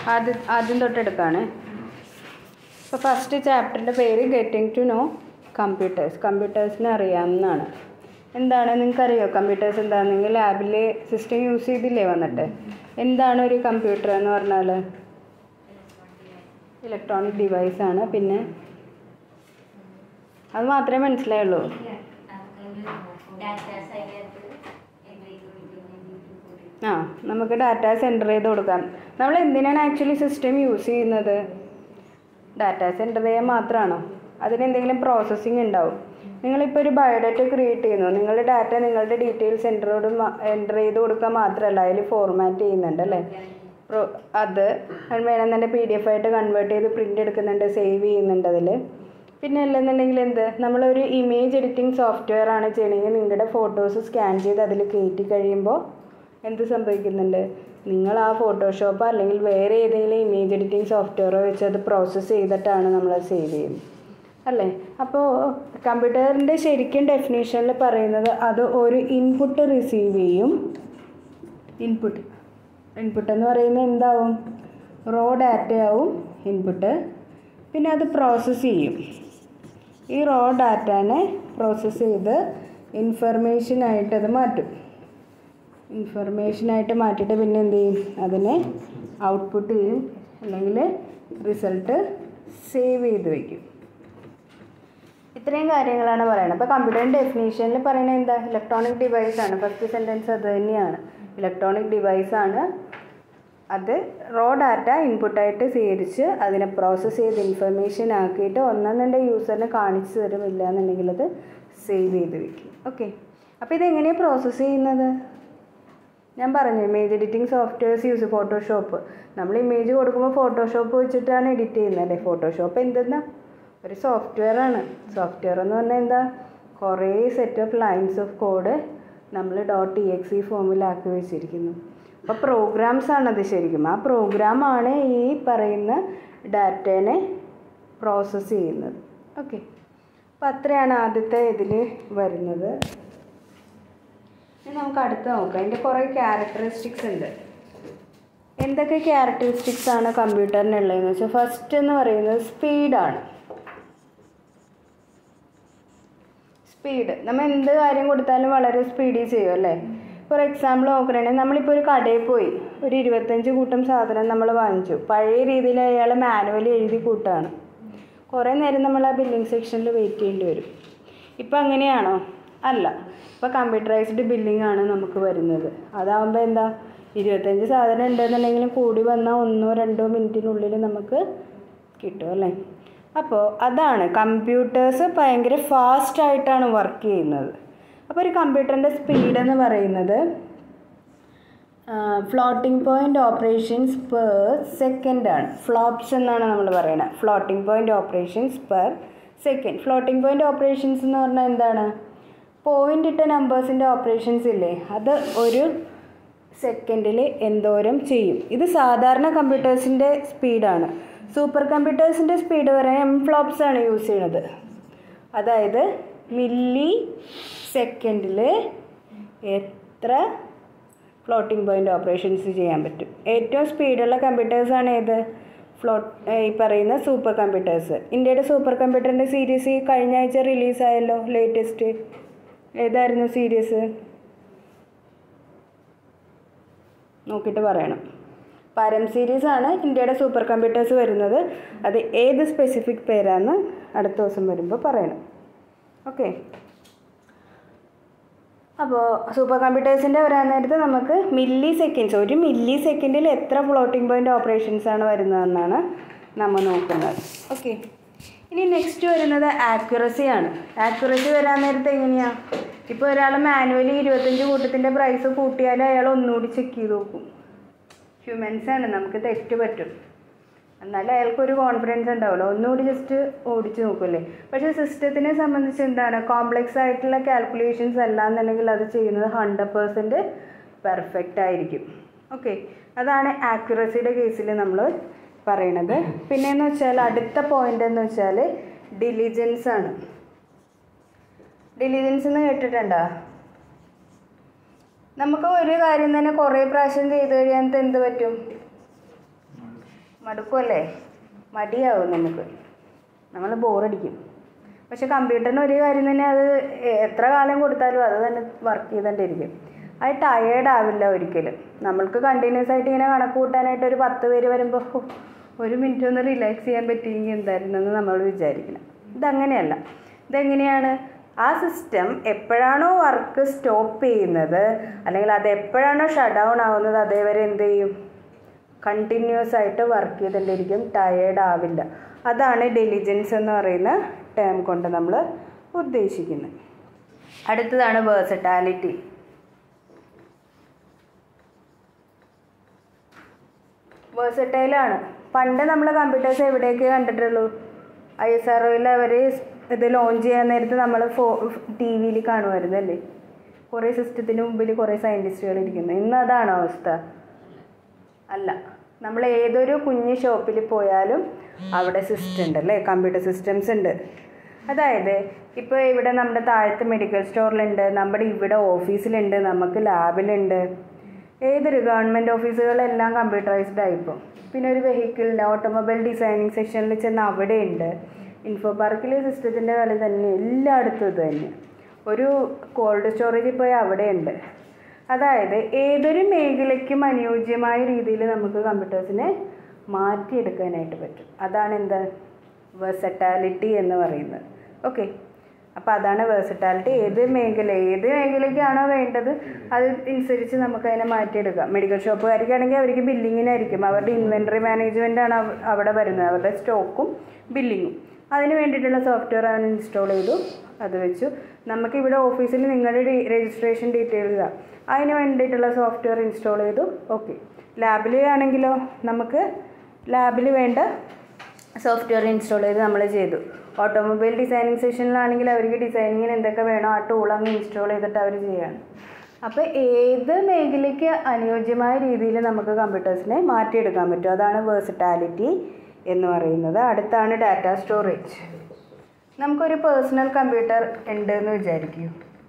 ആദ്യം ആദ്യം തൊട്ടെടുക്കാണ് ഇപ്പോൾ ഫസ്റ്റ് ചാപ്റ്ററിൻ്റെ പേര് ഗെറ്റിംഗ് ടു നോ കമ്പ്യൂട്ടേഴ്സ് കമ്പ്യൂട്ടേഴ്സിനെ അറിയാമെന്നാണ് എന്താണ് നിങ്ങൾക്കറിയോ കമ്പ്യൂട്ടേഴ്സ് എന്താണെങ്കിൽ ലാബിൽ സിസ്റ്റം യൂസ് ചെയ്തില്ലേ വന്നിട്ട് എന്താണ് ഒരു കമ്പ്യൂട്ടർ എന്ന് പറഞ്ഞാൽ ഇലക്ട്രോണിക് ഡിവൈസ് ആണ് പിന്നെ അത് മാത്രമേ മനസ്സിലായുള്ളൂ ആ നമുക്ക് ഡാറ്റാസ് എൻ്റർ ചെയ്ത് കൊടുക്കാം നമ്മൾ എന്തിനാണ് ആക്ച്വലി സിസ്റ്റം യൂസ് ചെയ്യുന്നത് ഡാറ്റാസ് എൻ്റർ ചെയ്യാൻ മാത്രമാണോ അതിനെന്തെങ്കിലും പ്രോസസ്സിങ് ഉണ്ടാവും നിങ്ങളിപ്പോൾ ഒരു ബയോഡാറ്റ ക്രിയേറ്റ് ചെയ്യുന്നു നിങ്ങളുടെ ഡാറ്റ നിങ്ങളുടെ ഡീറ്റെയിൽസ് എൻ്ററോട് എൻ്റർ ചെയ്ത് കൊടുക്കാൻ മാത്രമല്ല അതിൽ ഫോർമാറ്റ് ചെയ്യുന്നുണ്ട് അല്ലേ പ്രോ അത് വേണമെന്നുണ്ടെങ്കിൽ പി ഡി എഫ് ആയിട്ട് കൺവേർട്ട് ചെയ്ത് പ്രിൻ്റ് എടുക്കുന്നുണ്ട് സേവ് ചെയ്യുന്നുണ്ട് അതിൽ പിന്നെ അല്ലെന്നുണ്ടെങ്കിൽ എന്ത് നമ്മളൊരു ഇമേജ് എഡിറ്റിംഗ് സോഫ്റ്റ്വെയർ ആണ് ചെയ്യണമെങ്കിൽ നിങ്ങളുടെ ഫോട്ടോസ് സ്കാൻ ചെയ്ത് അതിൽ കയറ്റി കഴിയുമ്പോൾ എന്ത് സംഭവിക്കുന്നുണ്ട് നിങ്ങൾ ആ ഫോട്ടോഷോപ്പോ അല്ലെങ്കിൽ വേറെ ഏതെങ്കിലും ഇമേജ് എഡിറ്റിംഗ് സോഫ്റ്റ്വെയറോ വെച്ച് അത് പ്രോസസ്സ് ചെയ്തിട്ടാണ് നമ്മൾ സേവ് ചെയ്യുന്നത് അല്ലേ അപ്പോൾ കമ്പ്യൂട്ടറിൻ്റെ ശരിക്കും ഡെഫിനേഷനിൽ പറയുന്നത് അത് ഒരു ഇൻപുട്ട് റിസീവ് ചെയ്യും ഇൻപുട്ട് ഇൻപുട്ട് എന്ന് പറയുന്നത് എന്താവും റോ ഡാറ്റയാവും ഇൻപുട്ട് പിന്നെ അത് പ്രോസസ്സ് ചെയ്യും ഈ റോ ഡാറ്റാനെ പ്രോസസ്സ് ചെയ്ത് ഇൻഫർമേഷനായിട്ട് അത് മാറ്റും ഇൻഫർമേഷനായിട്ട് മാറ്റിയിട്ട് പിന്നെ എന്ത് ചെയ്യും അതിനെ ഔട്ട്പുട്ട് ചെയ്യും അല്ലെങ്കിൽ റിസൾട്ട് സേവ് ചെയ്ത് വയ്ക്കും ഇത്രയും കാര്യങ്ങളാണ് പറയുന്നത് അപ്പോൾ കമ്പ്യൂട്ടറിൻ്റെ ഡെഫിനേഷനിൽ പറയുന്നത് എന്താ ഇലക്ട്രോണിക് ഡിവൈസ് ആണ് ഫസ്റ്റ് സെൻറ്റൻസ് അത് തന്നെയാണ് ഇലക്ട്രോണിക് ഡിവൈസ് ആണ് അത് റോ ഡാറ്റ ഇൻപുട്ടായിട്ട് സ്വീകരിച്ച് അതിനെ പ്രോസസ്സ് ചെയ്ത് ഇൻഫർമേഷൻ ആക്കിയിട്ട് ഒന്നെന്നെ യൂസറിന് കാണിച്ചു തരും ഇല്ല എന്നുണ്ടെങ്കിൽ അത് സേവ് ചെയ്ത് വെക്കും ഓക്കെ അപ്പോൾ ഇതെങ്ങനെയാണ് പ്രോസസ്സ് ചെയ്യുന്നത് ഞാൻ പറഞ്ഞു image editing softwares use Photoshop നമ്മൾ ഇമേജ് കൊടുക്കുമ്പോൾ ഫോട്ടോഷോപ്പ് വെച്ചിട്ടാണ് എഡിറ്റ് ചെയ്യുന്നത് അല്ലേ ഫോട്ടോഷോപ്പ് എന്തെന്നാ ഒരു സോഫ്റ്റ്വെയർ ആണ് സോഫ്റ്റ്വെയർ എന്ന് പറഞ്ഞാൽ എന്താ കുറേ set of lines of code നമ്മൾ ഡോട്ട് ഇ എക്സ് ഇ ഫോമിലാക്കി വെച്ചിരിക്കുന്നു അപ്പോൾ പ്രോഗ്രാംസ് ആണത് ശരിക്കും ആ പ്രോഗ്രാമാണ് ഈ പറയുന്ന ഡാറ്റേനെ പ്രോസസ്സ് ചെയ്യുന്നത് ഓക്കെ അപ്പോൾ അത്രയാണ് ആദ്യത്തെ ഇതിൽ വരുന്നത് ഇനി നമുക്ക് അടുത്ത് നോക്കാം അതിൻ്റെ കുറേ ക്യാരക്ടറിസ്റ്റിക്സ് ഉണ്ട് എന്തൊക്കെ ക്യാരക്ടറിസ്റ്റിക്സ് ആണ് കമ്പ്യൂട്ടറിനുള്ളതെന്ന് വെച്ചാൽ ഫസ്റ്റ് എന്ന് പറയുന്നത് സ്പീഡാണ് സ്പീഡ് നമ്മൾ എന്ത് കാര്യം കൊടുത്താലും വളരെ സ്പീഡിൽ ചെയ്യും അല്ലേ ഫോർ എക്സാമ്പിൾ നോക്കുകയാണെങ്കിൽ നമ്മളിപ്പോൾ ഒരു കടയിൽ പോയി ഒരു ഇരുപത്തഞ്ച് കൂട്ടം സാധനം നമ്മൾ വാങ്ങിച്ചു പഴയ രീതിയിൽ അയാൾ മാനുവലി എഴുതി കൂട്ടാണ് കുറേ നേരം നമ്മൾ ആ ബില്ലിംഗ് സെക്ഷനിൽ വെയിറ്റ് ചെയ്യേണ്ടി വരും ഇപ്പം അങ്ങനെയാണോ അല്ല ഇപ്പോൾ കമ്പ്യൂട്ടറൈസ്ഡ് ബില്ലിംഗ് ആണ് നമുക്ക് വരുന്നത് അതാകുമ്പോൾ എന്താ ഇരുപത്തഞ്ച് സാധനം ഉണ്ടെന്നുണ്ടെങ്കിലും കൂടി വന്നാൽ ഒന്നോ രണ്ടോ മിനിറ്റിനുള്ളിൽ നമുക്ക് കിട്ടും അല്ലേ അപ്പോൾ അതാണ് കമ്പ്യൂട്ടേഴ്സ് ഭയങ്കര ഫാസ്റ്റായിട്ടാണ് വർക്ക് ചെയ്യുന്നത് അപ്പോൾ ഒരു കമ്പ്യൂട്ടറിൻ്റെ സ്പീഡ് എന്ന് പറയുന്നത് floating point operations per second ആണ് ഫ്ലോപ്സ് എന്നാണ് നമ്മൾ പറയുന്നത് floating point operations per second floating point operations എന്ന് പറഞ്ഞാൽ എന്താണ് പോയിൻ്റ് ഇട്ട നമ്പേഴ്സിൻ്റെ ഓപ്പറേഷൻസ് ഇല്ലേ അത് ഒരു സെക്കൻഡിൽ എന്തോരം ചെയ്യും ഇത് സാധാരണ കമ്പ്യൂട്ടേഴ്സിൻ്റെ സ്പീഡാണ് സൂപ്പർ കമ്പ്യൂട്ടേഴ്സിൻ്റെ സ്പീഡ് പറയാൻ എം ഫ്ലോപ്സ് ആണ് യൂസ് ചെയ്യണത് അതായത് മില്ലി സെക്കൻഡിൽ എത്ര ഫ്ലോട്ടിംഗ് പോയിൻ്റ് ഓപ്പറേഷൻസ് ചെയ്യാൻ പറ്റും ഏറ്റവും സ്പീഡുള്ള കമ്പ്യൂട്ടേഴ്സാണ് ഏത് ഫ്ലോട്ട് ഈ പറയുന്ന സൂപ്പർ കമ്പ്യൂട്ടേഴ്സ് ഇന്ത്യയുടെ സൂപ്പർ കമ്പ്യൂട്ടറിൻ്റെ സീരീസ് ഈ കഴിഞ്ഞ ആഴ്ച റിലീസായല്ലോ ലേറ്റസ്റ്റ് ഏതായിരുന്നു സീരീസ് നോക്കിയിട്ട് പറയണം പരം സീരീസ് ആണ് ഇന്ത്യയുടെ സൂപ്പർ കമ്പ്യൂട്ടേഴ്സ് വരുന്നത് അത് ഏത് സ്പെസിഫിക് പേരാന്ന് അടുത്ത ദിവസം വരുമ്പോൾ പറയണം ഓക്കെ അപ്പോൾ സൂപ്പർ കമ്പ്യൂട്ടേഴ്സിൻ്റെ വരാൻ നേരത്ത് നമുക്ക് മില്ലി സെക്കൻഡ്സ് ഒരു മില്ലി സെക്കൻഡിൽ എത്ര ഫ്ലോട്ടിംഗ് പോയിൻ്റ് ഓപ്പറേഷൻസ് ആണ് വരുന്നതെന്നാണ് നമ്മൾ നോക്കുന്നത് ഓക്കെ ഇനി നെക്സ്റ്റ് വരുന്നത് ആക്യുറസി ആണ് ആക്യുറസി വരാൻ നേരത്ത് എങ്ങനെയാണ് ഇപ്പോൾ ഒരാൾ മാനുവലി ഇരുപത്തഞ്ച് കൂട്ടത്തിൻ്റെ പ്രൈസ് കൂട്ടിയാൽ അയാൾ ഒന്നുകൂടി ചെക്ക് ചെയ്ത് നോക്കും ഹ്യൂമൻസ് ആണ് നമുക്ക് തെറ്റ് പറ്റും എന്നാലും അയാൾക്കൊരു കോൺഫിഡൻസ് ഉണ്ടാവുമല്ലോ ഒന്നുകൂടി ജസ്റ്റ് ഓടിച്ച് നോക്കുമല്ലേ പക്ഷേ സിസ്റ്റത്തിനെ സംബന്ധിച്ച് എന്താണ് കോംപ്ലക്സ് ആയിട്ടുള്ള കാൽക്കുലേഷൻസ് അല്ലാന്നുണ്ടെങ്കിൽ അത് ചെയ്യുന്നത് ഹൺഡ്രഡ് പേഴ്സൻറ്റ് പെർഫെക്റ്റ് ആയിരിക്കും ഓക്കെ അതാണ് ആക്യുറസിയുടെ കേസിൽ നമ്മൾ പറയണത് പിന്നെയെന്ന് വെച്ചാൽ അടുത്ത പോയിന്റ് എന്ന് വെച്ചാൽ ഡിലിജൻസ് ആണ് ഡിലിജൻസ് എന്ന് കേട്ടിട്ടുണ്ടോ നമുക്ക് ഒരു കാര്യം തന്നെ കുറേ പ്രാവശ്യം ചെയ്ത് കഴിയാൻ എന്ത് പറ്റും മടുക്കുമല്ലേ മടിയാവും നമുക്ക് നമ്മൾ ബോറടിക്കും പക്ഷെ കമ്പ്യൂട്ടറിന് ഒരു കാര്യം തന്നെ അത് എത്ര കാലം കൊടുത്താലും അത് തന്നെ വർക്ക് ചെയ്തുകൊണ്ടിരിക്കും അത് ടയേർഡ് ആവില്ല ഒരിക്കലും നമ്മൾക്ക് കണ്ടിന്യൂസ് ആയിട്ട് ഇങ്ങനെ കണക്ക് കൂട്ടാനായിട്ട് ഒരു പത്ത് പേര് വരുമ്പോൾ "ഹോ, ഒരു മിനിറ്റ് ഒന്ന് റിലാക്സ് ചെയ്യാൻ പറ്റിയെങ്കിൽ എന്തായിരുന്നു എന്ന് നമ്മൾ വിചാരിക്കണം ഇതങ്ങനെയല്ല ഇതെങ്ങനെയാണ് ആ സിസ്റ്റം എപ്പോഴാണോ വർക്ക് സ്റ്റോപ്പ് ചെയ്യുന്നത് അല്ലെങ്കിൽ അത് എപ്പോഴാണോ ഷട്ട് ഡൗൺ ആവുന്നത് അതേവരെ എന്ത് ചെയ്യും കണ്ടിന്യൂസ് ആയിട്ട് വർക്ക് ചെയ്തുകൊണ്ടിരിക്കും ടയേർഡ് ആവില്ല അതാണ് ഡെലിജൻസ് എന്ന് പറയുന്ന ടേം കൊണ്ട് നമ്മൾ ഉദ്ദേശിക്കുന്നത് അടുത്തതാണ് വേഴ്സറ്റാലിറ്റി വേഴ്സറ്റൈലാണ് പണ്ട് നമ്മൾ കമ്പ്യൂട്ടേഴ്സ് എവിടെയൊക്കെ കണ്ടിട്ടുള്ളൂ ഐ എസ് ആർ ഒയിൽ അവർ ഇത് ലോഞ്ച് ചെയ്യാൻ നേരത്ത് നമ്മൾ ഫോ ടി വിയിൽ കാണുമായിരുന്നു അല്ലേ കുറേ സിസ്റ്റത്തിന് മുമ്പിൽ കുറേ സയൻറ്റിസ്റ്റുകൾ ഇരിക്കുന്നു ഇന്ന് അതാണോ അവസ്ഥ അല്ല നമ്മൾ ഏതൊരു കുഞ്ഞ് ഷോപ്പിൽ പോയാലും അവിടെ സിസ്റ്റം ഉണ്ട് അല്ലേ കമ്പ്യൂട്ടർ സിസ്റ്റംസ് ഉണ്ട് അതായത് ഇപ്പോൾ ഇവിടെ നമ്മുടെ താഴത്തെ മെഡിക്കൽ സ്റ്റോറിലുണ്ട് നമ്മുടെ ഇവിടെ ഓഫീസിലുണ്ട് നമുക്ക് ലാബിലുണ്ട് ഏതൊരു ഗവൺമെൻറ് ഓഫീസുകളെല്ലാം കമ്പ്യൂട്ടറൈസ്ഡ് ആയിപ്പോൾ പിന്നെ ഒരു വെഹിക്കിളിൻ്റെ ഓട്ടോമൊബൈൽ ഡിസൈനിങ് സെക്ഷനിൽ ചെന്ന് അവിടെയുണ്ട് ഇൻഫോ പാർക്കിലെ സിസ്റ്റത്തിൻ്റെ കളി തന്നെ എല്ലായിടത്തും ഇത് തന്നെ ഒരു കോൾഡ് സ്റ്റോറേജിൽ പോയി അവിടെയുണ്ട് അതായത് ഏതൊരു മേഖലയ്ക്കും അനുയോജ്യമായ രീതിയിൽ നമുക്ക് കമ്പ്യൂട്ടേഴ്സിനെ മാറ്റിയെടുക്കാനായിട്ട് പറ്റും അതാണ് എന്താ വെർസറ്റാലിറ്റി എന്ന് പറയുന്നത് ഓക്കെ അപ്പോൾ അതാണ് വേഴ്സറ്റാലിറ്റി ഏത് മേഖല ഏത് മേഖലയ്ക്കാണോ വേണ്ടത് അത് അനുസരിച്ച് നമുക്ക് അതിനെ മാറ്റിയെടുക്കാം മെഡിക്കൽ ഷോപ്പുകാർക്കാണെങ്കിൽ അവർക്ക് ബില്ലിങ്ങിനായിരിക്കും അവരുടെ ഇൻവെൻറ്ററി മാനേജ്മെൻറ്റാണ് അവിടെ വരുന്നത് അവരുടെ സ്റ്റോക്കും ബില്ലിങ്ങും അതിന് വേണ്ടിയിട്ടുള്ള സോഫ്റ്റ്വെയർ അവൻ ഇൻസ്റ്റാൾ ചെയ്തു അത് വെച്ചു നമുക്കിവിടെ ഓഫീസിൽ നിങ്ങളുടെ രജിസ്ട്രേഷൻ ഡീറ്റെയിൽസ് അതിന് വേണ്ടിയിട്ടുള്ള സോഫ്റ്റ്വെയർ ഇൻസ്റ്റാൾ ചെയ്തു ഓക്കെ ലാബിൽ ആണെങ്കിലോ നമുക്ക് ലാബിൽ വേണ്ട സോഫ്റ്റ്വെയർ ഇൻസ്റ്റാൾ ചെയ്ത് നമ്മൾ ചെയ്തു ഓട്ടോമൊബൈൽ ഡിസൈനിങ് സെഷനിലാണെങ്കിൽ അവർക്ക് ഡിസൈനിങ്ങിന് എന്തൊക്കെ വേണോ ആ ടൂൾ അങ്ങ് ഇൻസ്റ്റാൾ ചെയ്തിട്ട് അവർ ചെയ്യാണ് അപ്പോൾ ഏത് മേഖലയ്ക്ക് അനുയോജ്യമായ രീതിയിൽ നമുക്ക് കമ്പ്യൂട്ടേഴ്സിനെ മാറ്റിയെടുക്കാൻ പറ്റും അതാണ് വേഴ്സിറ്റാലിറ്റി എന്ന് പറയുന്നത് അടുത്താണ് ഡാറ്റ സ്റ്റോറേജ് നമുക്കൊരു പേഴ്സണൽ കമ്പ്യൂട്ടർ ഉണ്ട് എന്ന് വിചാരിക്കൂ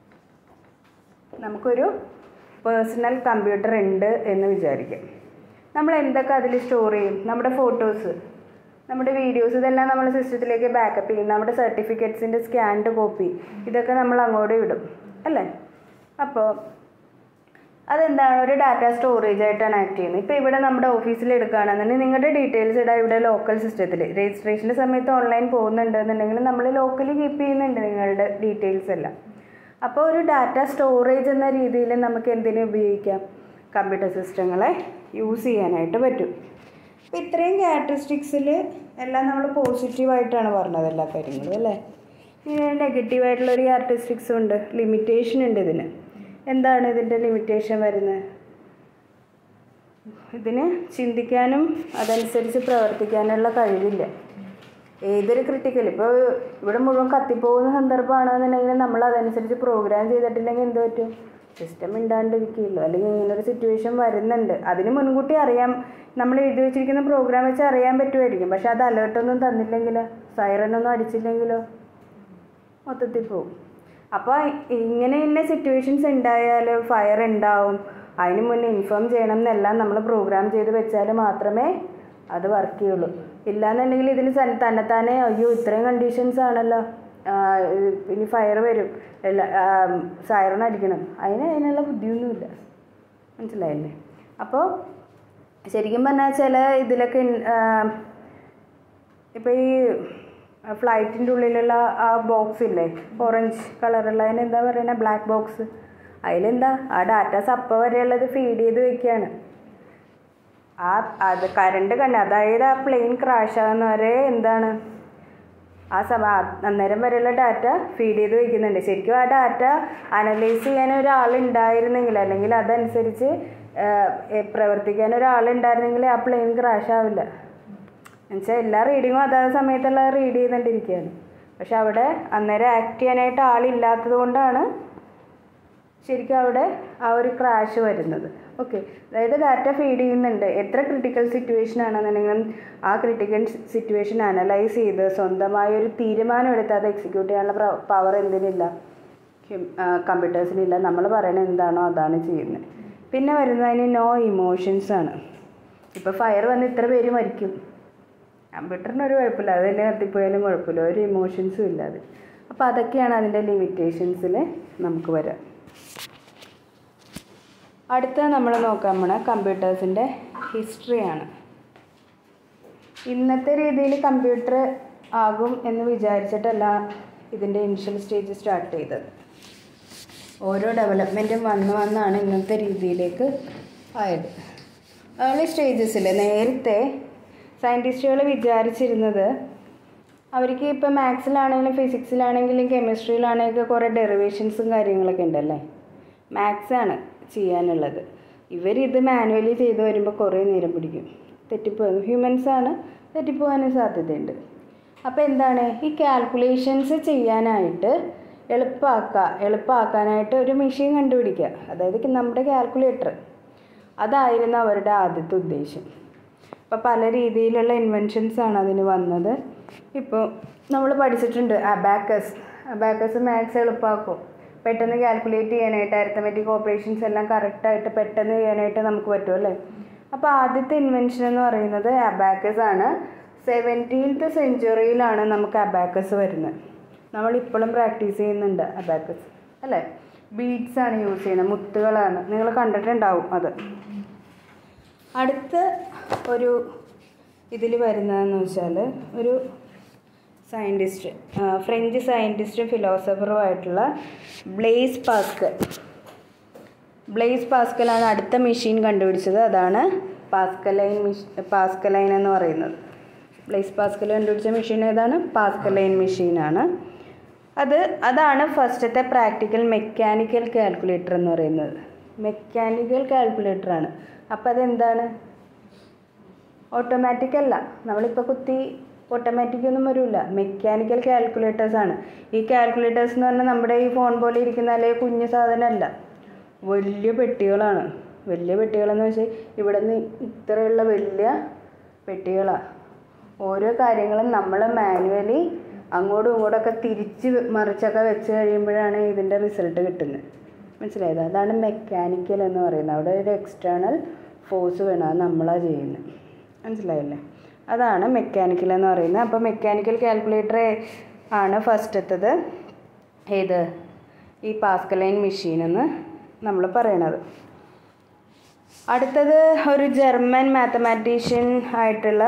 നമുക്കൊരു പേഴ്സണൽ കമ്പ്യൂട്ടർ ഉണ്ട് എന്ന് വിചാരിക്കാം നമ്മൾ എന്തൊക്കെ അതിൽ സ്റ്റോർ ചെയ്യും നമ്മുടെ ഫോട്ടോസ് നമ്മുടെ വീഡിയോസ് ഇതെല്ലാം നമ്മൾ സിസ്റ്റത്തിലേക്ക് ബാക്കപ്പ് ചെയ്യും നമ്മുടെ സർട്ടിഫിക്കറ്റ്സിൻ്റെ സ്കാൻഡ് കോപ്പി ഇതൊക്കെ നമ്മൾ അങ്ങോട്ട് വിടും അല്ലേ അപ്പോൾ അതെന്താണ് ഒരു ഡാറ്റ സ്റ്റോറേജ് ആയിട്ടാണ് ആക്ട് ചെയ്യുന്നത് ഇപ്പോൾ ഇവിടെ നമ്മുടെ ഓഫീസിൽ എടുക്കുകയാണെന്നുണ്ടെങ്കിൽ നിങ്ങളുടെ ഡീറ്റെയിൽസ് ഇടാം ഇവിടെ ലോക്കൽ സിസ്റ്റത്തിൽ രജിസ്ട്രേഷൻ്റെ സമയത്ത് ഓൺലൈൻ പോകുന്നുണ്ടെന്നുണ്ടെങ്കിൽ നമ്മൾ ലോക്കലി കീപ്പ് ചെയ്യുന്നുണ്ട് നിങ്ങളുടെ ഡീറ്റെയിൽസ് എല്ലാം അപ്പോൾ ഒരു ഡാറ്റ സ്റ്റോറേജ് എന്ന രീതിയിൽ നമുക്ക് എന്തിനു ഉപയോഗിക്കാം കമ്പ്യൂട്ടർ സിസ്റ്റങ്ങളെ യൂസ് ചെയ്യാനായിട്ട് പറ്റും അപ്പോൾ ഇത്രയും ക്യാരക്ടറിസ്റ്റിക്സിൽ എല്ലാം നമ്മൾ പോസിറ്റീവായിട്ടാണ് പറഞ്ഞത് എല്ലാ കാര്യങ്ങളും അല്ലേ ഇനി നെഗറ്റീവായിട്ടുള്ളൊരു ക്യാരക്ടറിസ്റ്റിക്സും ഉണ്ട് ലിമിറ്റേഷൻ ഉണ്ട് ഇതിന് എന്താണ് ഇതിൻ്റെ ലിമിറ്റേഷൻ വരുന്നത് ഇതിന് ചിന്തിക്കാനും അതനുസരിച്ച് പ്രവർത്തിക്കാനുള്ള കഴിവില്ല ഏതൊരു ക്രിട്ടിക്കൽ ഇപ്പോൾ ഇവിടെ മുഴുവൻ കത്തിപ്പോകുന്ന സന്ദർഭമാണെന്നുണ്ടെങ്കിൽ നമ്മൾ അതനുസരിച്ച് പ്രോഗ്രാം ചെയ്തിട്ടില്ലെങ്കിൽ എന്ത് പറ്റും സിസ്റ്റം ഇണ്ടാണ്ടിരിക്കുകയുള്ളൂ അല്ലെങ്കിൽ ഇങ്ങനൊരു സിറ്റുവേഷൻ വരുന്നുണ്ട് അതിന് മുൻകൂട്ടി അറിയാം നമ്മൾ എഴുതി വെച്ചിരിക്കുന്ന പ്രോഗ്രാം വെച്ച് അറിയാൻ പറ്റുമായിരിക്കും പക്ഷെ അത് അലേർട്ടൊന്നും തന്നില്ലെങ്കിലോ സൈറനൊന്നും അടിച്ചില്ലെങ്കിലോ മൊത്തത്തിൽ പോകും അപ്പോൾ ഇങ്ങനെ ഇന്ന സിറ്റുവേഷൻസ് ഉണ്ടായാൽ ഫയർ ഉണ്ടാവും അതിന് മുന്നേ ഇൻഫോം ചെയ്യണം എന്നെല്ലാം നമ്മൾ പ്രോഗ്രാം ചെയ്ത് വെച്ചാൽ മാത്രമേ അത് വർക്ക് ചെയ്യുള്ളൂ ഇല്ലാന്നുണ്ടെങ്കിൽ ഇതിന് തന്നെ തന്നെത്താനെ അയ്യോ ഇത്രയും കണ്ടീഷൻസ് ആണല്ലോ ആ, ഇനി ഫയർ വരും എല്ലാ സൈറൺ അടിക്കണം അതിന് അതിനുള്ള ബുദ്ധിയൊന്നുമില്ല മനസ്സിലായില്ലേ അപ്പോൾ ശരിക്കും പറഞ്ഞാൽ ചില ഇതിലൊക്കെ ഇപ്പോൾ ഈ ഫ്ലൈറ്റിൻ്റെ ഉള്ളിലുള്ള ആ ബോക്സ് ഇല്ലേ ഓറഞ്ച് കളറുള്ള അതിന് എന്താ പറയുന്നത് ബ്ലാക്ക് ബോക്സ് അതിലെന്താ ആ ഡാറ്റാസ് അപ്പം വരെയുള്ളത് ഫീഡ് ചെയ്ത് വെക്കുകയാണ് ആ അത് കറണ്ട് കണ്ട് അതായത് ആ പ്ലെയിൻ ക്രാഷ് ആകുന്ന വരെ എന്താണ് ആ സമ ആ- അന്നേരം വരെയുള്ള ഡാറ്റ ഫീഡ് ചെയ്ത് വെക്കുന്നുണ്ട് ശരിക്കും ആ ഡാറ്റ അനലൈസ് ചെയ്യാൻ ഒരാളുണ്ടായിരുന്നെങ്കിൽ അല്ലെങ്കിൽ അതനുസരിച്ച് ആ, എ, പ്രവർത്തിക്കാൻ ഒരാളുണ്ടായിരുന്നെങ്കിൽ ആ പ്ലെയിൻ ക്രാഷ് ആവില്ല എന്നുവെച്ചാൽ എല്ലാ റീഡിങ്ങും അതാത് സമയത്തുള്ള റീഡ് ചെയ്തുകൊണ്ടിരിക്കുകയാണ് പക്ഷെ അവിടെ അന്നേരം ആക്ട് ചെയ്യാനായിട്ട് ആളില്ലാത്തത് കൊണ്ടാണ് ശരിക്കും അവിടെ ആ ഒരു ക്രാഷ് വരുന്നത് ഓക്കെ അതായത് ഡാറ്റ ഫീഡ് ചെയ്യുന്നുണ്ട് എത്ര ക്രിട്ടിക്കൽ സിറ്റുവേഷൻ ആണെന്നുണ്ടെങ്കിലും ആ ക്രിട്ടിക്കൽ സിറ്റുവേഷൻ അനലൈസ് ചെയ്ത് സ്വന്തമായ ഒരു തീരുമാനം എടുത്ത് അത് എക്സിക്യൂട്ട് ചെയ്യാനുള്ള പവർ എന്തിനില്ല കമ്പ്യൂട്ടേഴ്സിനില്ല നമ്മൾ പറയണത് എന്താണോ അതാണ് ചെയ്യുന്നത് പിന്നെ വരുന്നതിന് നോ ഇമോഷൻസ് ആണ് ഇപ്പോൾ ഫയർ വന്ന് ഇത്ര പേര് മരിക്കും കമ്പ്യൂട്ടറിന് ഒരു കുഴപ്പമില്ല അത് തന്നെ കത്തിപ്പോയാലും കുഴപ്പമില്ല ഒരു ഇമോഷൻസും ഇല്ല അത് അപ്പോൾ അതൊക്കെയാണ് അതിൻ്റെ ലിമിറ്റേഷൻസിൽ നമുക്ക് വരാം അടുത്ത നമ്മൾ നോക്കാൻ പോണ കമ്പ്യൂട്ടേഴ്സിൻ്റെ ഹിസ്റ്ററിയാണ് ഇന്നത്തെ രീതിയിൽ കമ്പ്യൂട്ടർ ആകും എന്ന് വിചാരിച്ചിട്ടല്ല ഇതിൻ്റെ ഇനിഷ്യൽ സ്റ്റേജ് സ്റ്റാർട്ട് ചെയ്തത് ഓരോ ഡെവലപ്മെൻറ്റും വന്ന് വന്നാണ് ഇന്നത്തെ രീതിയിലേക്ക് ആയത് ഏർലി സ്റ്റേജസിൽ നേരത്തെ സയൻറ്റിസ്റ്റുകൾ വിചാരിച്ചിരുന്നത് അവർക്ക് ഇപ്പോൾ മാത്സിലാണെങ്കിലും ഫിസിക്സിലാണെങ്കിലും കെമിസ്ട്രിയിലാണെങ്കിലും കുറേ ഡെറിവേഷൻസും കാര്യങ്ങളൊക്കെ ഉണ്ടല്ലേ മാത്സ് ആണ് ചെയ്യാനുള്ളത് ഇവരിത് മാനുവലി ചെയ്ത് വരുമ്പോൾ കുറേ നേരം പിടിക്കും തെറ്റിപ്പോകും ഹ്യൂമൻസ് ആണ് തെറ്റിപ്പോകാനും സാധ്യതയുണ്ട് അപ്പോൾ എന്താണ് ഈ കാൽക്കുലേഷൻസ് ചെയ്യാനായിട്ട് എളുപ്പമാക്കുക എളുപ്പമാക്കാനായിട്ട് ഒരു മെഷീൻ കണ്ടുപിടിക്കുക അതായത് നമ്മുടെ കാൽക്കുലേറ്റർ അതായിരുന്നു അവരുടെ ആദ്യത്തെ ഉദ്ദേശം അപ്പോൾ പല രീതിയിലുള്ള ഇൻവെൻഷൻസ് ആണ് അതിന് വന്നത് ഇപ്പോൾ നമ്മൾ പഠിച്ചിട്ടുണ്ട് അബാക്കസ് അബാക്കസ് മാത്സ് എളുപ്പമാക്കും പെട്ടെന്ന് കാൽക്കുലേറ്റ് ചെയ്യാനായിട്ട് അരിത്തമെറ്റിക് ഓപ്പറേഷൻസ് എല്ലാം കറക്റ്റായിട്ട് പെട്ടെന്ന് ചെയ്യാനായിട്ട് നമുക്ക് പറ്റും അല്ലേ അപ്പോൾ ആദ്യത്തെ ഇൻവെൻഷൻ എന്ന് പറയുന്നത് അബാക്കസ് ആണ് സെവൻറ്റീൻത്ത് സെഞ്ചുറിയിലാണ് നമുക്ക് അബാക്കസ് വരുന്നത് നമ്മളിപ്പോഴും പ്രാക്ടീസ് ചെയ്യുന്നുണ്ട് അബാക്കസ് അല്ലേ ബീഡ്സ് ആണ് യൂസ് ചെയ്യുന്നത് മുത്തുകളാണ് നിങ്ങൾ കണ്ടിട്ടുണ്ടാവും അത് അടുത്ത ഒരു ഇതിൽ വരുന്നതെന്ന് വെച്ചാൽ ഒരു സയൻറ്റിസ്റ്റ് ഫ്രഞ്ച് സയൻറ്റിസ്റ്റും ഫിലോസഫറും ആയിട്ടുള്ള ബ്ലേസ് പാസ്കൽ ബ്ലേസ് പാസ്കലാണ് അടുത്ത മെഷീൻ കണ്ടുപിടിച്ചത് അതാണ് പാസ്കലൈൻ മിഷ് പാസ്കലൈൻ എന്ന് പറയുന്നത് ബ്ലേസ് പാസ്കൽ കണ്ടുപിടിച്ച മെഷീൻ ഏതാണ് പാസ്കലൈൻ മെഷീനാണ് അത് അതാണ് ഫസ്റ്റത്തെ പ്രാക്ടിക്കൽ മെക്കാനിക്കൽ കാൽക്കുലേറ്റർ എന്ന് പറയുന്നത് മെക്കാനിക്കൽ കാൽക്കുലേറ്ററാണ് അപ്പോൾ അതെന്താണ് ഓട്ടോമാറ്റിക് അല്ല നമ്മളിപ്പോൾ കുത്തി ഓട്ടോമാറ്റിക് ഒന്നും വരില്ല മെക്കാനിക്കൽ കാൽക്കുലേറ്റേഴ്സ് ആണ് ഈ കാൽക്കുലേറ്റേഴ്സ് എന്ന് പറഞ്ഞാൽ നമ്മുടെ ഈ ഫോൺ പോലെ ഇരിക്കുന്ന അല്ലെങ്കിൽ കുഞ്ഞു സാധനമല്ല വലിയ പെട്ടികളാണ് വലിയ പെട്ടികളെന്ന് വെച്ചാൽ ഇവിടെ നിന്ന് ഇത്രയുള്ള വലിയ പെട്ടികളാണ് ഓരോ കാര്യങ്ങളും നമ്മൾ മാനുവലി അങ്ങോട്ടും ഇങ്ങോട്ടൊക്കെ തിരിച്ച് മറിച്ചൊക്കെ വെച്ച് കഴിയുമ്പോഴാണ് ഇതിൻ്റെ റിസൾട്ട് കിട്ടുന്നത് മനസ്സിലായത് അതാണ് മെക്കാനിക്കൽ എന്ന് പറയുന്നത് അവിടെ ഒരു എക്സ്റ്റേണൽ ഫോഴ്സ് വേണം അത് നമ്മളാണ് ചെയ്യുന്നത് മനസ്സിലായില്ലേ അതാണ് മെക്കാനിക്കൽ എന്ന് പറയുന്നത് അപ്പോൾ മെക്കാനിക്കൽ കാൽക്കുലേറ്റർ ആണ് ഫസ്റ്റത്തത് ഏത് ഈ പാസ്കലൈൻ മെഷീൻ എന്ന് നമ്മൾ പറയണത് അടുത്തത് ഒരു ജർമ്മൻ മാത്തമാറ്റീഷ്യൻ ആയിട്ടുള്ള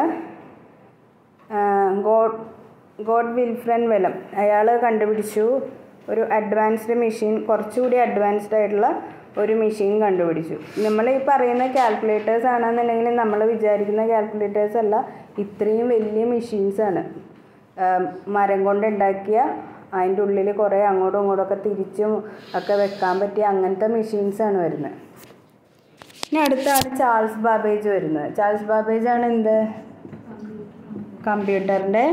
ഗോഡ് ഗോഡ് വിൽഫ്രൻ വെലം അയാൾ കണ്ടുപിടിച്ചു ഒരു അഡ്വാൻസ്ഡ് മെഷീൻ കുറച്ചുകൂടി അഡ്വാൻസ്ഡ് ആയിട്ടുള്ള ഒരു മെഷീൻ കണ്ടുപിടിച്ചു നമ്മൾ ഈ പറയുന്ന കാൽക്കുലേറ്റേഴ്സ് ആണെന്നുണ്ടെങ്കിൽ നമ്മൾ വിചാരിക്കുന്ന കാൽക്കുലേറ്റേഴ്സ് അല്ല ഇത്രയും വലിയ മെഷീൻസാണ് മരം കൊണ്ട് ഉണ്ടാക്കിയ അതിൻ്റെ ഉള്ളിൽ കുറേ അങ്ങോട്ടും ഇങ്ങോട്ടൊക്കെ തിരിച്ചും ഒക്കെ വെക്കാൻ പറ്റിയ അങ്ങനത്തെ മെഷീൻസാണ് വരുന്നത് ഇനി അടുത്താണ് ചാൾസ് ബാബേജ് വരുന്നത് ചാൾസ് ബാബേജ് ആണ് എന്ത് കമ്പ്യൂട്ടറിൻ്റെ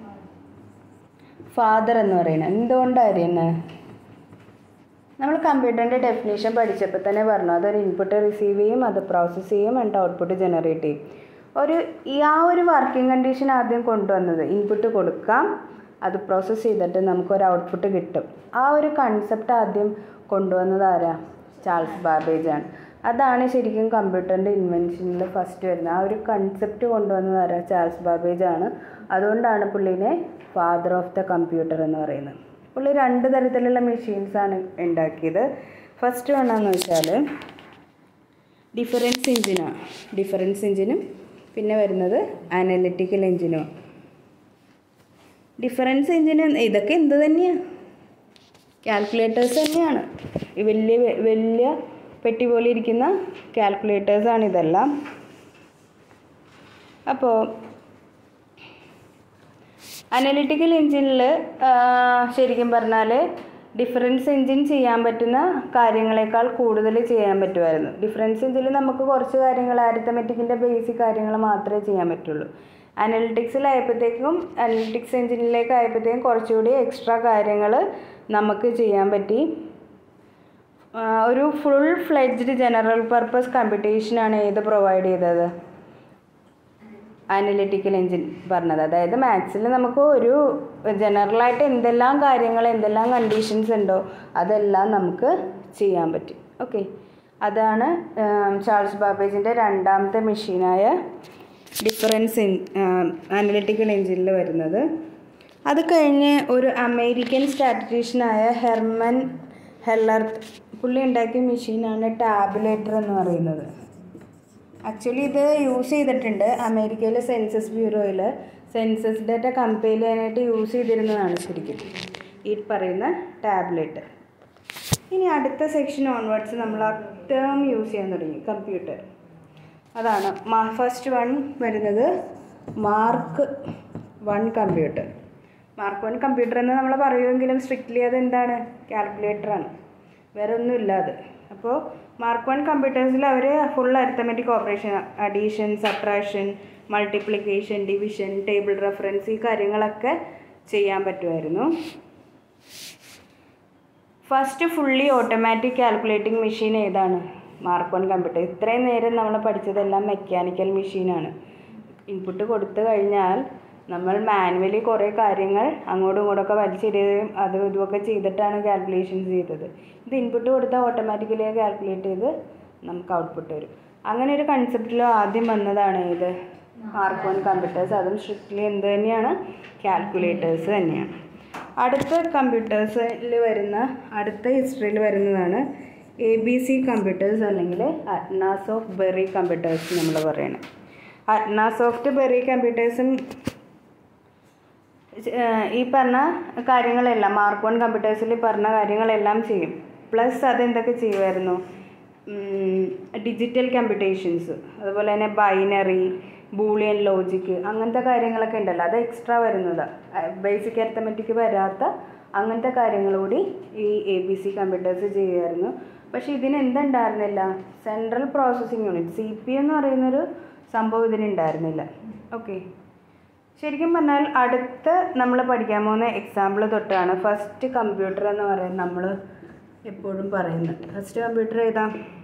ഫാദർ എന്ന് പറയുന്നത് എന്തുകൊണ്ടായിരുന്നു നമ്മൾ കമ്പ്യൂട്ടറിൻ്റെ ഡെഫിനേഷൻ പഠിച്ചപ്പോൾ തന്നെ പറഞ്ഞു അതൊരു ഇൻപുട്ട് റിസീവ് ചെയ്യും അത് പ്രോസസ്സ് ചെയ്യും എന്നിട്ട് ഔട്ട്പുട്ട് ജനറേറ്റ് ചെയ്യും ഒരു ഈ ആ ഒരു വർക്കിംഗ് കണ്ടീഷൻ ആദ്യം കൊണ്ടുവന്നത് ഇൻപുട്ട് കൊടുക്കാം അത് പ്രോസസ്സ് ചെയ്തിട്ട് നമുക്കൊരു ഔട്ട്പുട്ട് കിട്ടും ആ ഒരു കൺസെപ്റ്റ് ആദ്യം കൊണ്ടുവന്നത് ആരാ ചാൾസ് ബാബേജ് ആണ് അതാണ് ശരിക്കും കമ്പ്യൂട്ടറിൻ്റെ ഇൻവെൻഷനിൽ ഫസ്റ്റ് വരുന്നത് ആ ഒരു കൺസെപ്റ്റ് കൊണ്ടുവന്നത് ആരാ ചാൾസ് ബാബേജ് ആണ് അതുകൊണ്ടാണ് പുള്ളിനെ ഫാദർ ഓഫ് ദ കമ്പ്യൂട്ടർ എന്ന് പറയുന്നത് പുള്ളി രണ്ട് തരത്തിലുള്ള മെഷീൻസാണ് ഉണ്ടാക്കിയത് ഫസ്റ്റ് വേണമെന്ന് വെച്ചാൽ ഡിഫറൻസ് എഞ്ചിനാണ് ഡിഫറൻസ് എഞ്ചിനും പിന്നെ വരുന്നത് അനലിറ്റിക്കൽ എഞ്ചിനും ഡിഫറൻസ് എഞ്ചിന് ഇതൊക്കെ എന്ത് തന്നെയാണ് കാൽക്കുലേറ്റേഴ്സ് തന്നെയാണ് ഈ വലിയ വലിയ പെട്ടി പോലെ ഇരിക്കുന്ന കാൽക്കുലേറ്റേഴ്സാണ് ഇതെല്ലാം അപ്പോൾ അനലിറ്റിക്കൽ എഞ്ചിനിൽ ശരിക്കും പറഞ്ഞാൽ ഡിഫറൻസ് എഞ്ചിൻ ചെയ്യാൻ പറ്റുന്ന കാര്യങ്ങളെക്കാൾ കൂടുതൽ ചെയ്യാൻ പറ്റുമായിരുന്നു ഡിഫറൻസ് എഞ്ചിനിൽ നമുക്ക് കുറച്ച് കാര്യങ്ങൾ ആരിത്തമെറ്റിക്കിൻ്റെ ബേസിക് കാര്യങ്ങൾ മാത്രമേ ചെയ്യാൻ പറ്റുള്ളൂ അനലിറ്റിക്സിലായപ്പോഴത്തേക്കും അനലിറ്റിക്സ് എഞ്ചിനിലേക്ക് ആയപ്പോഴത്തേക്കും കുറച്ചുകൂടി എക്സ്ട്രാ കാര്യങ്ങൾ നമുക്ക് ചെയ്യാൻ പറ്റി ആ, ഒരു ഫുൾ ഫ്ലെഡ്ജ്ഡ് ജനറൽ പർപ്പസ് കമ്പ്യൂട്ടേഷനാണ് ഏത് പ്രൊവൈഡ് ചെയ്തത് അനലിറ്റിക്കൽ എഞ്ചിൻ പറഞ്ഞത് അതായത് മാത്സിൽ നമുക്ക് ഒരു ജനറലായിട്ട് എന്തെല്ലാം കാര്യങ്ങൾ എന്തെല്ലാം കണ്ടീഷൻസ് ഉണ്ടോ അതെല്ലാം നമുക്ക് ചെയ്യാൻ പറ്റും ഓക്കെ അതാണ് ഉം, ചാൾസ് ബാബേജിൻ്റെ രണ്ടാമത്തെ മെഷീനായ ഡിഫറൻസ് ഇൻ അനലിറ്റിക്കൽ എഞ്ചിനിൽ വരുന്നത് അത് കഴിഞ്ഞ് ഒരു അമേരിക്കൻ സ്ട്രാറ്റജീഷ്യനായ ഹെർമൻ ഹെല്ലർത്ത് പുള്ളി ഉണ്ടാക്കിയ മെഷീനാണ് ടാബുലേറ്റർ എന്ന് പറയുന്നത് ആക്ച്വലി ഇത് യൂസ് ചെയ്തിട്ടുണ്ട് അമേരിക്കയിലെ സെൻസസ് ബ്യൂറോയിൽ സെൻസസ് ഡേറ്റ കമ്പയർ ചെയ്യാനായിട്ട് യൂസ് ചെയ്തിരുന്നതാണ് ശരിക്കും ഈ പറയുന്ന ടാബ്ലറ്റ് ഇനി അടുത്ത സെക്ഷൻ ഓൺവേർഡ്സ് നമ്മൾ ആ ടേം യൂസ് ചെയ്യാൻ തുടങ്ങി കമ്പ്യൂട്ടർ അതാണ് മാ ഫസ്റ്റ് വൺ വരുന്നത് mark one computer mark one computer എന്ന് നമ്മൾ പറയുമെങ്കിലും സ്ട്രിക്ട്ലി അത് എന്താണ് കാൽക്കുലേറ്ററാണ് വേറെ ഒന്നുമില്ല അത് അപ്പോൾ മാർക്ക് വൺ കമ്പ്യൂട്ടേഴ്സിൽ അവർ full arithmetic operation addition subtraction multiplication division table reference ഈ കാര്യങ്ങളൊക്കെ ചെയ്യാൻ പറ്റുമായിരുന്നു first fully automatic calculating machine ഏതാണ് മാർക്ക് വൺ കമ്പ്യൂട്ടർ ഇത്രയും നേരം നമ്മൾ പഠിച്ചതെല്ലാം മെക്കാനിക്കൽ മെഷീനാണ് ഇൻപുട്ട് കൊടുത്തു കഴിഞ്ഞാൽ നമ്മൾ മാനുവലി കുറേ കാര്യങ്ങൾ അങ്ങോട്ടും ഇങ്ങോട്ടൊക്കെ വലിച്ചിടുകയും അതും ഇതുമൊക്കെ ചെയ്തിട്ടാണ് കാൽക്കുലേഷൻസ് ചെയ്തത് ഇത് ഇൻപുട്ട് കൊടുത്താൽ ഓട്ടോമാറ്റിക്കലി കാൽക്കുലേറ്റ് ചെയ്ത് നമുക്ക് ഔട്ട്പുട്ട് വരും അങ്ങനെ ഒരു കൺസെപ്റ്റിൽ ആദ്യം വന്നതാണ് ഇത് മാർക്ക് വൺ കമ്പ്യൂട്ടേഴ്സ് അതും സ്ട്രിക്ട്ലി എന്ത് തന്നെയാണ് കാൽക്കുലേറ്റേഴ്സ് തന്നെയാണ് അടുത്ത കമ്പ്യൂട്ടേഴ്സിൽ വരുന്ന അടുത്ത ഹിസ്റ്ററിയിൽ വരുന്നതാണ് എ ബി സി കമ്പ്യൂട്ടേഴ്സ് അല്ലെങ്കിൽ അറ്റ്നാസ് ഓഫ് ബെറി കമ്പ്യൂട്ടേഴ്സ് നമ്മൾ പറയണത് അറ്റ്നാസോഫ്റ്റ് ബെറി കമ്പ്യൂട്ടേഴ്സും ഈ പറഞ്ഞ കാര്യങ്ങളെല്ലാം മാർക്ക് വൺ കമ്പ്യൂട്ടേഴ്സിൽ പറഞ്ഞ കാര്യങ്ങളെല്ലാം ചെയ്യും പ്ലസ് അതെന്തൊക്കെ ചെയ്യുമായിരുന്നു ഡിജിറ്റൽ കമ്പ്യൂട്ടേഷൻസ് അതുപോലെ തന്നെ ബൈനറി ബൂളിയൻ ലോജിക്ക് അങ്ങനത്തെ കാര്യങ്ങളൊക്കെ ഉണ്ടല്ലോ അത് എക്സ്ട്രാ വരുന്നതാണ് ബേസിക് അരിത്തമെറ്റിക് വരാത്ത അങ്ങനത്തെ കാര്യങ്ങൾ കൂടി ഈ എ ബി സി കമ്പ്യൂട്ടേഴ്സ് ചെയ്യുമായിരുന്നു പക്ഷേ ഇതിന് എന്തുണ്ടായിരുന്നില്ല central processing unit C P എന്ന് പറയുന്നൊരു സംഭവം ഇതിനുണ്ടായിരുന്നില്ല ഓക്കെ ശരിക്കും പറഞ്ഞാൽ അടുത്ത നമ്മൾ പഠിക്കാൻ പോകുന്ന എക്സാമ്പിൾ തൊട്ടാണ് ഫസ്റ്റ് കമ്പ്യൂട്ടർ എന്ന് പറയുന്നത് നമ്മൾ എപ്പോഴും പറയുന്നത് ഫസ്റ്റ് കമ്പ്യൂട്ടർ ഏതാ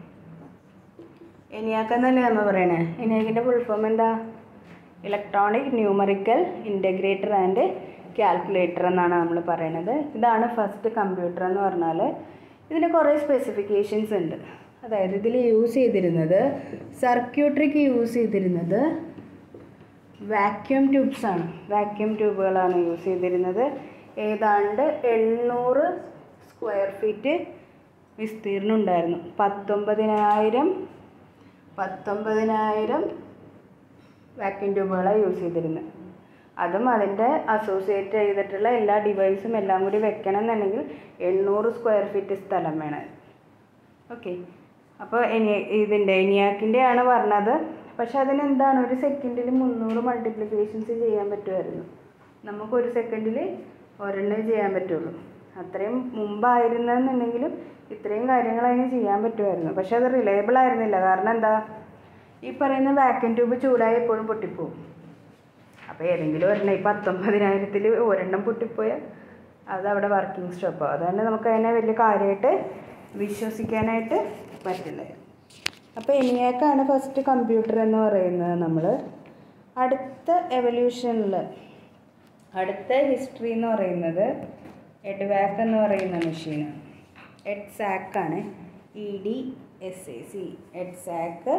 എനിയാക്ക എന്നല്ലേ നമ്മൾ പറയണേ എനിയാക്കിൻ്റെ ഫുൾ ഫോം എന്താ electronic numerical integrator and calculator എന്നാണ് നമ്മൾ പറയണത് ഇതാണ് ഫസ്റ്റ് കമ്പ്യൂട്ടർ എന്ന് പറഞ്ഞാൽ ഇതിന് കുറേ സ്പെസിഫിക്കേഷൻസ് ഉണ്ട് അതായത് ഇതിൽ യൂസ് ചെയ്തിരുന്നത് സർക്യൂട്ടറിക്ക് യൂസ് ചെയ്തിരുന്നത് വാക്യൂം ട്യൂബ്സ് ആണ് വാക്യൂം ട്യൂബുകളാണ് യൂസ് ചെയ്തിരുന്നത് ഏതാണ്ട് എണ്ണൂറ് സ്ക്വയർ ഫീറ്റ് വിസ്തീർണം ഉണ്ടായിരുന്നു പത്തൊമ്പതിനായിരം പത്തൊമ്പതിനായിരം വാക്യൂം ട്യൂബുകളാണ് യൂസ് ചെയ്തിരുന്നത് അതും അതിൻ്റെ അസോസിയേറ്റ് ചെയ്തിട്ടുള്ള എല്ലാ ഡിവൈസും എല്ലാം കൂടി വെക്കണം എന്നുണ്ടെങ്കിൽ എണ്ണൂറ് സ്ക്വയർ ഫീറ്റ് സ്ഥലം വേണം ഓക്കെ അപ്പോൾ എനി ഇതിൻ്റെ എനിയാക്കിൻ്റെ ആണ് പറഞ്ഞത് പക്ഷെ അതിനെന്താണ് ഒരു സെക്കൻഡിൽ മുന്നൂറ് മൾട്ടിപ്ലിക്കേഷൻസ് ചെയ്യാൻ പറ്റുമായിരുന്നു നമുക്ക് ഒരു സെക്കൻഡിൽ ഒരെണ്ണേ ചെയ്യാൻ പറ്റുള്ളൂ അത്രയും മുമ്പായിരുന്നെന്നുണ്ടെങ്കിലും ഇത്രയും കാര്യങ്ങൾ അതിന് ചെയ്യാൻ പറ്റുമായിരുന്നു പക്ഷെ അത് റിലയബിൾ ആയിരുന്നില്ല കാരണം എന്താ ഈ പറയുന്ന വാക്യൂം ട്യൂബ് ചൂടായി എപ്പോഴും പൊട്ടിപ്പോവും അപ്പോൾ ഏതെങ്കിലും ഒരെണ്ണം ഈ പത്തൊമ്പതിനായിരത്തിൽ ഒരെണ്ണം പൊട്ടിപ്പോയാൽ അത് അവിടെ വർക്കിംഗ് സ്റ്റോപ്പാവും അതുകൊണ്ട് നമുക്ക് അതിനെ വലിയ കാര്യമായിട്ട് വിശ്വസിക്കാനായിട്ട് പറ്റില്ല അപ്പോൾ എനിയാക്കാണ് ഫസ്റ്റ് കമ്പ്യൂട്ടർ എന്ന് പറയുന്നത് നമ്മൾ അടുത്ത എവല്യൂഷനിൽ അടുത്ത ഹിസ്റ്ററി എന്ന് പറയുന്നത് എഡ്വാക്ക് എന്ന് പറയുന്ന മെഷീനാണ് എഡ്സാക്കാണ് E D S A C EDSAC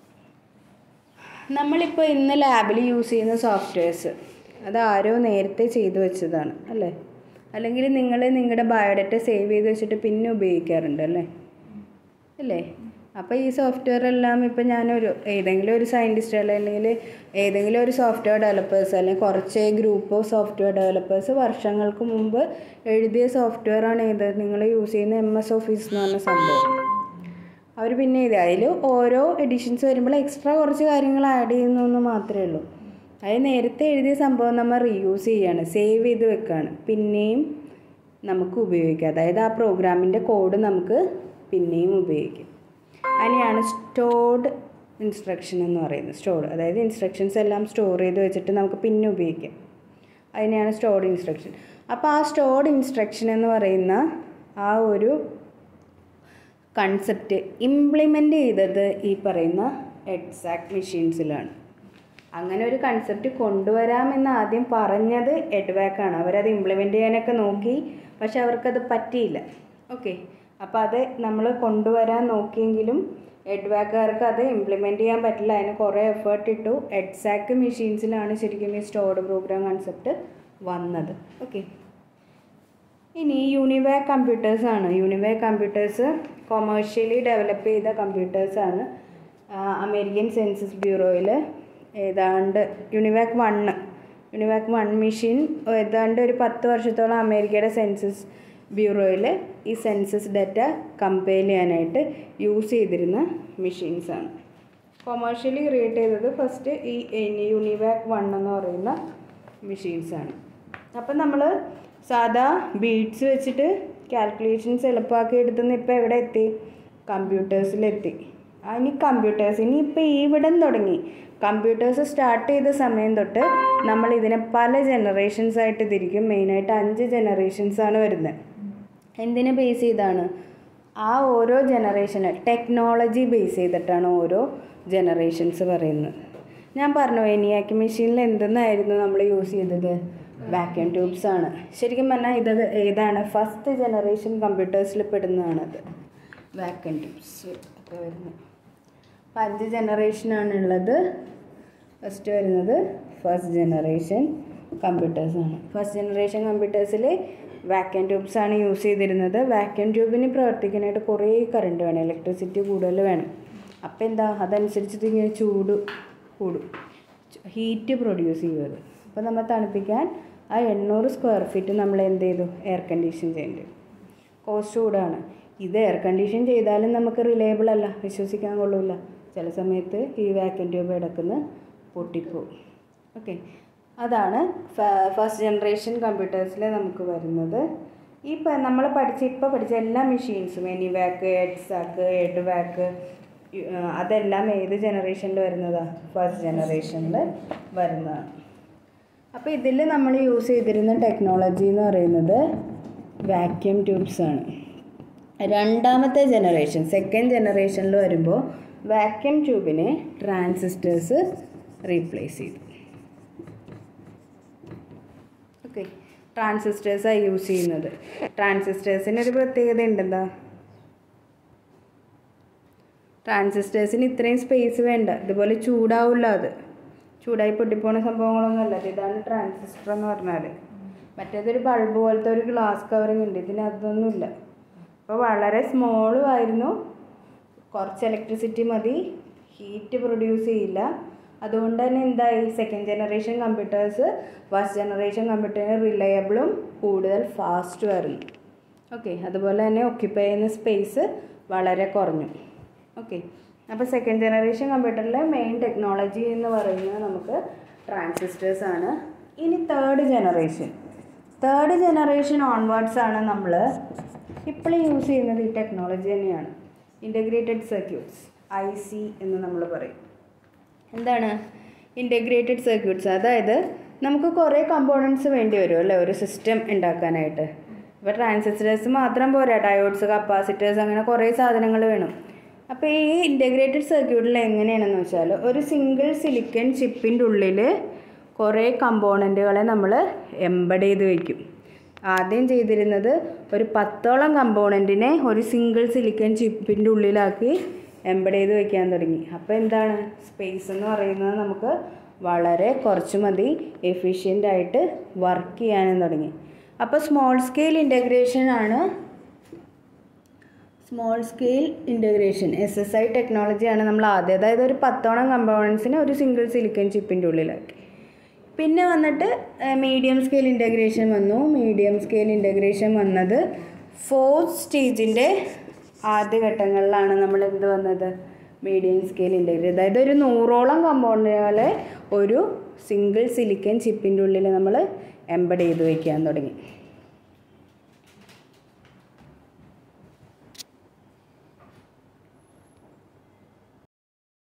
നമ്മളിപ്പോൾ ഇന്ന് ലാബിൽ യൂസ് ചെയ്യുന്ന സോഫ്റ്റ്വെയർസ് അത് ആരോ നേരത്തെ ചെയ്തു വെച്ചതാണ് അല്ലേ അല്ലെങ്കിൽ നിങ്ങൾ നിങ്ങളുടെ ബയോഡേറ്റ സേവ് ചെയ്ത് വെച്ചിട്ട് പിന്നെ ഉപയോഗിക്കാറുണ്ട് അല്ലേ അല്ലേ അപ്പോൾ ഈ സോഫ്റ്റ്വെയർ എല്ലാം ഇപ്പം ഞാനൊരു ഏതെങ്കിലും ഒരു സയൻറ്റിസ്റ്റ് അല്ലെങ്കിൽ ഏതെങ്കിലും ഒരു സോഫ്റ്റ്വെയർ ഡെവലപ്പേഴ്സ് അല്ലെങ്കിൽ കുറച്ച് ഗ്രൂപ്പ് ഓഫ് സോഫ്റ്റ്വെയർ ഡെവലപ്പേഴ്സ് വർഷങ്ങൾക്ക് മുമ്പ് എഴുതിയ സോഫ്റ്റ്വെയർ ആണ് ഇത് നിങ്ങൾ യൂസ് ചെയ്യുന്ന എം എസ് ഓഫീസ് എന്ന് പറഞ്ഞ സംഭവം അവർ പിന്നെ ഇത് അതിൽ ഓരോ എഡിഷൻസ് വരുമ്പോൾ എക്സ്ട്രാ കുറച്ച് കാര്യങ്ങൾ ആഡ് ചെയ്യുന്നു എന്ന് മാത്രമേ ഉള്ളൂ അത് നേരത്തെ എഴുതിയ സംഭവം നമ്മൾ റീയൂസ് ചെയ്യാണ് സേവ് ചെയ്ത് വെക്കുകയാണ് പിന്നെയും നമുക്ക് ഉപയോഗിക്കാം അതായത് ആ പ്രോഗ്രാമിൻ്റെ കോഡ് നമുക്ക് പിന്നെയും ഉപയോഗിക്കാം അതിനെയാണ് സ്റ്റോർഡ് ഇൻസ്ട്രക്ഷൻ എന്ന് പറയുന്നത് സ്റ്റോർഡ് അതായത് ഇൻസ്ട്രക്ഷൻസ് എല്ലാം സ്റ്റോർ ചെയ്ത് വെച്ചിട്ട് നമുക്ക് പിന്നെ ഉപയോഗിക്കാം അതിനെയാണ് സ്റ്റോർഡ് ഇൻസ്ട്രക്ഷൻ അപ്പോൾ ആ സ്റ്റോർഡ് ഇൻസ്ട്രക്ഷൻ എന്ന് പറയുന്ന ആ ഒരു കൺസെപ്റ്റ് ഇംപ്ലിമെൻ്റ് ചെയ്തത് ഈ പറയുന്ന എഡ്സാക്ട് മെഷീൻസിലാണ് അങ്ങനെ ഒരു കൺസെപ്റ്റ് കൊണ്ടുവരാമെന്ന് ആദ്യം പറഞ്ഞത് എഡ്വാക്കാണ് അവരത് ഇംപ്ലിമെൻ്റ് ചെയ്യാനൊക്കെ നോക്കി പക്ഷെ അവർക്കത് പറ്റിയില്ല ഓക്കെ അപ്പോൾ അത് നമ്മൾ കൊണ്ടുവരാൻ നോക്കിയെങ്കിലും എഡ്വാക്കാർക്ക് അത് ഇംപ്ലിമെൻറ്റ് ചെയ്യാൻ പറ്റില്ല അതിന് കുറേ എഫേർട്ട് ഇട്ടു എഡ്സാക്ക് മെഷീൻസിലാണ് ശരിക്കും ഈ സ്റ്റോർഡ് പ്രോഗ്രാം കൺസെപ്റ്റ് വന്നത് ഓക്കെ ഇനി യൂണിവാക് കമ്പ്യൂട്ടേഴ്സ് ആണ് യൂണിവാക് കമ്പ്യൂട്ടേഴ്സ് കൊമേഴ്ഷ്യലി ഡെവലപ്പ് ചെയ്ത കമ്പ്യൂട്ടേഴ്സാണ് അമേരിക്കൻ സെൻസസ് ബ്യൂറോയിൽ ഏതാണ്ട് UNIVAC one UNIVAC one machine ഏതാണ്ട് ഒരു പത്ത് വർഷത്തോളം അമേരിക്കയുടെ സെൻസസ് ബ്യൂറോയിൽ ഈ സെൻസസ് ഡാറ്റ കമ്പയർ ചെയ്യാനായിട്ട് യൂസ് ചെയ്തിരുന്ന മെഷീൻസാണ് കൊമേഴ്ഷ്യലി ക്രിയേറ്റ് ചെയ്തത് ഫസ്റ്റ് ഈ യൂണിവാക് വൺ എന്ന് പറയുന്ന മെഷീൻസാണ് അപ്പം നമ്മൾ സാധാ ബീഡ്സ് വെച്ചിട്ട് കാൽക്കുലേഷൻസ് എളുപ്പമാക്കി എടുത്തുനിന്ന് ഇപ്പോൾ എവിടെ എത്തി കമ്പ്യൂട്ടേഴ്സിലെത്തി ഇനി കമ്പ്യൂട്ടേഴ്സ് ഇനി ഇപ്പോൾ ഈ ഇവിടം തുടങ്ങി കമ്പ്യൂട്ടേഴ്സ് സ്റ്റാർട്ട് ചെയ്ത സമയം തൊട്ട് നമ്മൾ ഇതിനെ പല ജനറേഷൻസ് ആയിട്ട് തിരിക്കും മെയിനായിട്ട് അഞ്ച് ജനറേഷൻസ് ആണ് വരുന്നത് എന്തിനെ ബേസ് ചെയ്താണ് ആ ഓരോ ജനറേഷന് ടെക്നോളജി ബേസ് ചെയ്തിട്ടാണ് ഓരോ ജനറേഷൻസ് പറയുന്നത് ഞാൻ പറഞ്ഞു എനിയാക്കി മെഷീനിൽ എന്തെന്നായിരുന്നു നമ്മൾ യൂസ് ചെയ്തത് വാക്യൂം ട്യൂബ്സ് ആണ് ശരിക്കും പറഞ്ഞാൽ ഇത് ഏതാണ് ഫസ്റ്റ് ജനറേഷൻ കമ്പ്യൂട്ടേഴ്സിൽ പെടുന്നതാണത് വാക്യൂം ട്യൂബ്സ് ഒക്കെ വരുന്നത് അപ്പം അഞ്ച് ജനറേഷനാണ് ഉള്ളത് ഫസ്റ്റ് വരുന്നത് ഫസ്റ്റ് ജനറേഷൻ കമ്പ്യൂട്ടേഴ്സാണ് ഫസ്റ്റ് ജനറേഷൻ കമ്പ്യൂട്ടേഴ്സിൽ വാക്യൂം ട്യൂബ്സ് ആണ് യൂസ് ചെയ്തിരുന്നത് വാക്യൂം ട്യൂബിന് പ്രവർത്തിക്കാനായിട്ട് കുറേ കറണ്ട് വേണം ഇലക്ട്രിസിറ്റി കൂടുതൽ വേണം അപ്പോൾ എന്താ അതനുസരിച്ചിട്ട് ഇങ്ങനെ ചൂട് കൂടും ഹീറ്റ് പ്രൊഡ്യൂസ് ചെയ്യും അത് അപ്പോൾ നമ്മൾ തണുപ്പിക്കാൻ ആ എണ്ണൂറ് സ്ക്വയർ ഫീറ്റ് നമ്മൾ എന്ത് ചെയ്തു എയർ കണ്ടീഷൻ ചെയ്യേണ്ടി വരും കോസ്റ്റ് കൂടാണ് ഇത് എയർ കണ്ടീഷൻ ചെയ്താലും നമുക്ക് റിലയബിൾ അല്ല വിശ്വസിക്കാൻ കൊള്ളില്ല ചില സമയത്ത് ഈ വാക്യൂം ട്യൂബ് ഇടക്കുന്ന പൊട്ടിപ്പോവും ഓക്കെ അതാണ് ഫസ്റ്റ് ജനറേഷൻ കമ്പ്യൂട്ടേഴ്സിൽ നമുക്ക് വരുന്നത് ഈ നമ്മൾ പഠിച്ച ഇപ്പോൾ പഠിച്ച എല്ലാ മെഷീൻസും എനി വാക്ക് എഡ്സാക്ക് എഡ് വാക്ക് അതെല്ലാം ഏത് ജനറേഷനിൽ വരുന്നതാണ് ഫസ്റ്റ് ജനറേഷനിൽ വരുന്നതാണ് അപ്പോൾ ഇതിൽ നമ്മൾ യൂസ് ചെയ്തിരുന്ന ടെക്നോളജി എന്ന് പറയുന്നത് വാക്യൂം ട്യൂബ്സ് ആണ് രണ്ടാമത്തെ ജനറേഷൻ സെക്കൻഡ് ജനറേഷനിൽ വരുമ്പോൾ വാക്യൂം ട്യൂബിനെ ട്രാൻസിസ്റ്റേഴ്സ് റീപ്ലേസ് ചെയ്തു ഓക്കെ ട്രാൻസിസ്റ്റേഴ്സാണ് യൂസ് ചെയ്യുന്നത് ട്രാൻസിസ്റ്റേഴ്സിന് ഒരു പ്രത്യേകത ഉണ്ടെന്താ ട്രാൻസിസ്റ്റേഴ്സിന് ഇത്രയും സ്പേസ് വേണ്ട ഇതുപോലെ ചൂടാവില്ല അത് ചൂടായി പൊട്ടിപ്പോണ സംഭവങ്ങളൊന്നും അല്ല ഇതാണ് ട്രാൻസിസ്റ്റർ എന്ന് പറഞ്ഞാൽ മറ്റേതൊരു ബൾബ് പോലത്തെ ഒരു ഗ്ലാസ് കവറിങ് ഉണ്ട് ഇതിന് അതൊന്നുമില്ല അപ്പോൾ വളരെ സ്മോളും ആയിരുന്നു കുറച്ച് ഇലക്ട്രിസിറ്റി മതി ഹീറ്റ് പ്രൊഡ്യൂസ് ചെയ്യില്ല അതുകൊണ്ട് തന്നെ എന്തായി second generation computers first generation കമ്പ്യൂട്ടറിന് റിലയബിളും കൂടുതൽ ഫാസ്റ്റുമായിരുന്നു ഓക്കെ അതുപോലെ തന്നെ ഒക്യുപ്പൈ ചെയ്യുന്ന സ്പേസ് വളരെ കുറഞ്ഞു ഓക്കെ അപ്പോൾ സെക്കൻഡ് ജനറേഷൻ കമ്പ്യൂട്ടറിലെ മെയിൻ ടെക്നോളജി എന്ന് പറയുന്നത് നമുക്ക് ട്രാൻസിസ്റ്റേഴ്സ് ആണ് ഇനി third generation third generation onwards ആണ് നമ്മൾ ഇപ്പോൾ യൂസ് ചെയ്യുന്നത് ഈ ടെക്നോളജി തന്നെയാണ് ഇൻ്റഗ്രേറ്റഡ് സർക്യൂട്ട്സ് ഐ സി എന്ന് നമ്മൾ പറയും എന്താണ് ഇൻ്റഗ്രേറ്റഡ് സർക്യൂട്ട്സ് അതായത് നമുക്ക് കുറേ കമ്പോണൻസ് വേണ്ടി വരും അല്ലേ ഒരു സിസ്റ്റം ഉണ്ടാക്കാനായിട്ട് ഇപ്പോൾ ട്രാൻസിസ്റ്റേഴ്സ് മാത്രം പോരാ ഡയോഡ്സ് കപ്പാസിറ്റേഴ്സ് അങ്ങനെ കുറേ സാധനങ്ങൾ വേണം അപ്പോൾ ഈ ഇൻ്റഗ്രേറ്റഡ് സർക്യൂട്ടിൽ എങ്ങനെയാണെന്ന് വെച്ചാൽ ഒരു സിംഗിൾ സിലിക്കൺ ചിപ്പിൻ്റെ ഉള്ളിൽ കുറേ കമ്പോണൻറ്റുകളെ നമ്മൾ എംബഡ് ചെയ്ത് വയ്ക്കും ആദ്യം ചെയ്തിരുന്നത് ഒരു പത്തോളം കമ്പോണൻറ്റിനെ ഒരു സിംഗിൾ സിലിക്കൺ ചിപ്പിൻ്റെ ഉള്ളിലാക്കി എംബഡ് ചെയ്ത് വെക്കാൻ തുടങ്ങി അപ്പോൾ എന്താണ് സ്പേസ് എന്ന് പറയുന്നത് നമുക്ക് വളരെ കുറച്ച് മതി എഫിഷ്യൻ്റ് ആയിട്ട് വർക്ക് ചെയ്യാനും തുടങ്ങി അപ്പോൾ സ്മോൾ സ്കെയിൽ ഇൻ്റഗ്രേഷൻ ആണ് small scale integration S S I ടെക്നോളജിയാണ് നമ്മൾ ആദ്യം അതായത് ഒരു പത്തോളം കമ്പോണൻസിനെ ഒരു സിംഗിൾ സിലിക്കൺ ചിപ്പിൻ്റെ ഉള്ളിലാക്കി പിന്നെ വന്നിട്ട് മീഡിയം സ്കെയിൽ ഇൻ്റഗ്രേഷൻ വന്നു മീഡിയം സ്കെയിൽ ഇൻ്റഗ്രേഷൻ വന്നത് ഫോർത്ത് സ്റ്റേജിൻ്റെ ആദ്യഘട്ടങ്ങളിലാണ് നമ്മൾ എന്ത് വന്നത് മീഡിയം സ്കെയിൽ ഇൻ്റഗ്രേഷൻ അതായത് ഒരു നൂറോളം കമ്പോണൻറ്റുകളെ ഒരു സിംഗിൾ സിലിക്കൺ ചിപ്പിൻ്റെ ഉള്ളിൽ നമ്മൾ എംബഡ് ചെയ്ത് വയ്ക്കാൻ തുടങ്ങി